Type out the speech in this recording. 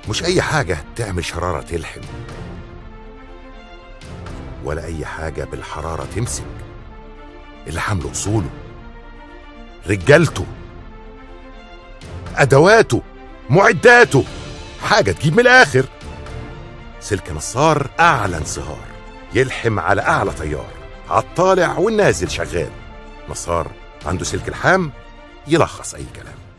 مش أي حاجة تعمل شرارة تلحم ولا أي حاجة بالحرارة تمسك اللي حمله أصوله رجالته أدواته معداته حاجة تجيب من الآخر سلك نصار أعلى انصهار يلحم على أعلى طيار عالطالع والنازل شغال نصار عنده سلك الحام يلخص أي كلام